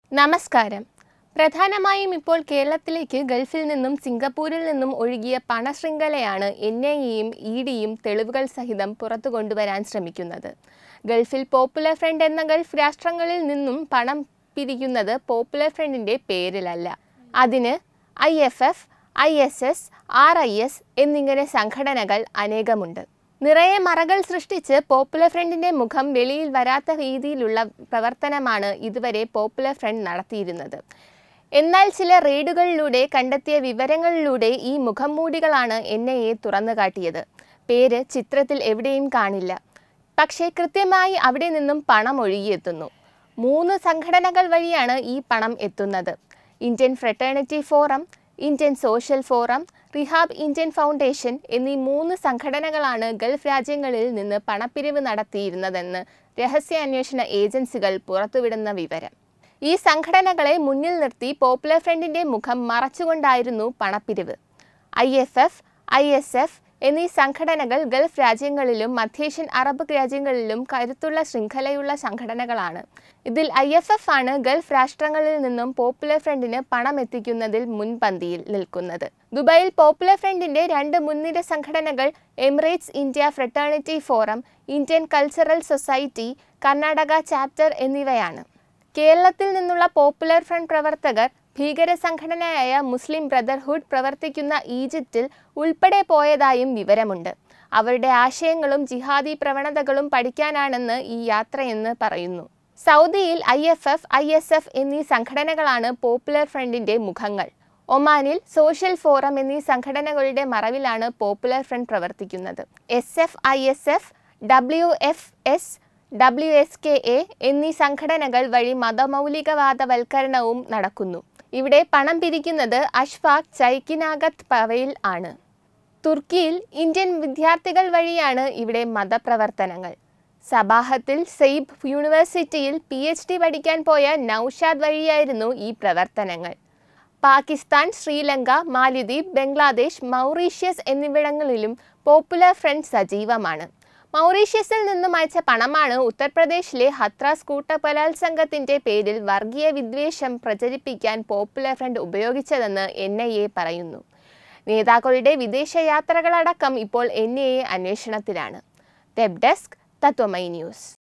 നമസ്കാരം പ്രധാനമായും ഇപ്പോൾ കേരളത്തിലേക്ക് ഗൾഫിൽ നിന്നും സിംഗപ്പൂരിൽ നിന്നും ഒഴുകിയ പണശൃംഖലയാണ് എൻ ഐ എയും ഇ ഡിയും തെളിവുകൾ സഹിതം പുറത്തു കൊണ്ടുവരാൻ ശ്രമിക്കുന്നത് ഗൾഫിൽ പോപ്പുലർ ഫ്രണ്ട് എന്ന ഗൾഫ് രാഷ്ട്രങ്ങളിൽ നിന്നും പണം പിരിക്കുന്നത് പോപ്പുലർ ഫ്രണ്ടിൻ്റെ പേരിലല്ല അതിന് I F F I S S R I S എന്നിങ്ങനെ സംഘടനകൾ അനേകമുണ്ട് നിറയെ മറകൾ സൃഷ്ടിച്ച് പോപ്പുലർ ഫ്രണ്ടിന്റെ മുഖം വെളിയിൽ വരാത്ത രീതിയിലുള്ള പ്രവർത്തനമാണ് ഇതുവരെ പോപ്പുലർ ഫ്രണ്ട് നടത്തിയിരുന്നത് എന്നാൽ ചില റെയ്ഡുകളിലൂടെ കണ്ടെത്തിയ വിവരങ്ങളിലൂടെ ഈ മുഖം മൂടികളാണ് എൻ ഐ എ തുറന്നു കാട്ടിയത് പേര് ചിത്രത്തിൽ എവിടെയും കാണില്ല പക്ഷേ കൃത്യമായി അവിടെ നിന്നും പണം ഒഴുകിയെത്തുന്നു മൂന്ന് സംഘടനകൾ വഴിയാണ് ഈ പണം എത്തുന്നത് Indian fraternity forum Indian social forum rehab Indian foundation എന്നീ മൂന്ന് സംഘടനകളാണ് ഗൾഫ് രാജ്യങ്ങളിൽ നിന്ന് പണപ്പിരിവ് നടത്തിയിരുന്നതെന്ന് രഹസ്യാന്വേഷണ ഏജൻസികൾ പുറത്തുവിടുന്ന വിവരം ഈ സംഘടനകളെ മുന്നിൽ നിർത്തി പോപ്പുലർ ഫ്രണ്ടിന്റെ മുഖം മറച്ചുകൊണ്ടായിരുന്നു പണപ്പിരിവ് I F F I S F എന്നീ സംഘടനകൾ ഗൾഫ് രാജ്യങ്ങളിലും മധ്യേഷ്യൻ അറബ് രാജ്യങ്ങളിലും കരുത്തുള്ള ശൃംഖലയുള്ള സംഘടനകളാണ് ഇതിൽ ഐ എഫ് എഫ് ആണ് ഗൾഫ് രാഷ്ട്രങ്ങളിൽ നിന്നും പോപ്പുലർ ഫ്രണ്ടിന് പണം എത്തിക്കുന്നതിൽ മുൻപന്തിയിൽ നിൽക്കുന്നത് ദുബായിൽ പോപ്പുലർ ഫ്രണ്ടിന്റെ രണ്ട് മുൻനിര സംഘടനകൾ Emirates India fraternity forum Indian cultural society Karnataka chapter എന്നിവയാണ് കേരളത്തിൽ നിന്നുള്ള പോപ്പുലർ ഫ്രണ്ട് പ്രവർത്തകർ ഭീകര സംഘടനയായ മുസ്ലിം ബ്രദർഹുഡ് പ്രവർത്തിക്കുന്ന ഈജിപ്തിൽ ഉൾപ്പെടെ പോയതായും വിവരമുണ്ട് അവരുടെ ആശയങ്ങളും ജിഹാദി പ്രവണതകളും പഠിക്കാനാണെന്ന് ഈ യാത്രയെന്ന് പറയുന്നു സൗദിയിൽ I F F I S F എന്നീ സംഘടനകളാണ് പോപ്പുലർ ഫ്രണ്ടിന്റെ മുഖങ്ങൾ ഒമാനിൽ സോഷ്യൽ ഫോറം എന്നീ സംഘടനകളുടെ മറവിലാണ് പോപ്പുലർ ഫ്രണ്ട് പ്രവർത്തിക്കുന്നത് S F I S F W F S W S K A എന്നീ സംഘടനകൾ വഴി മതമൗലികവാദവൽക്കരണവും നടക്കുന്നു ഇവിടെ പണം പിരിക്കുന്നത് അഷ്ഫാഖ് ചൈക്കിനാഗത്ത് പവയിൽ ആണ് തുർക്കിയിൽ ഇന്ത്യൻ വിദ്യാർത്ഥികൾ വഴിയാണ് ഇവിടെ മതപ്രവർത്തനങ്ങൾ സബാഹത്തിൽ സെയ്ബ് യൂണിവേഴ്സിറ്റിയിൽ പി എച്ച് ഡി പഠിക്കാൻ പോയ നൌഷാദ് വഴിയായിരുന്നു ഈ പ്രവർത്തനങ്ങൾ പാകിസ്ഥാൻ ശ്രീലങ്ക മാലിദ്വീപ് ബംഗ്ലാദേശ് മൗറീഷ്യസ് എന്നിവിടങ്ങളിലും പോപ്പുലർ ഫ്രണ്ട് സജീവമാണ് മൗറീഷ്യസിൽ നിന്നും അയച്ച പണമാണ് ഉത്തർപ്രദേശിലെ ഹത്രാസ് കൂട്ടബലാത്സംഗത്തിന്റെ പേരിൽ വർഗീയ വിദ്വേഷം പ്രചരിപ്പിക്കാൻ പോപ്പുലർ ഫ്രണ്ട് ഉപയോഗിച്ചതെന്ന് എൻ ഐ എ പറയുന്നു നേതാക്കളുടെ വിദേശയാത്രകളടക്കം ഇപ്പോൾ എൻ ഐ എ അന്വേഷണത്തിലാണ് വെബ് ഡെസ്ക് തത്വമൈ ന്യൂസ്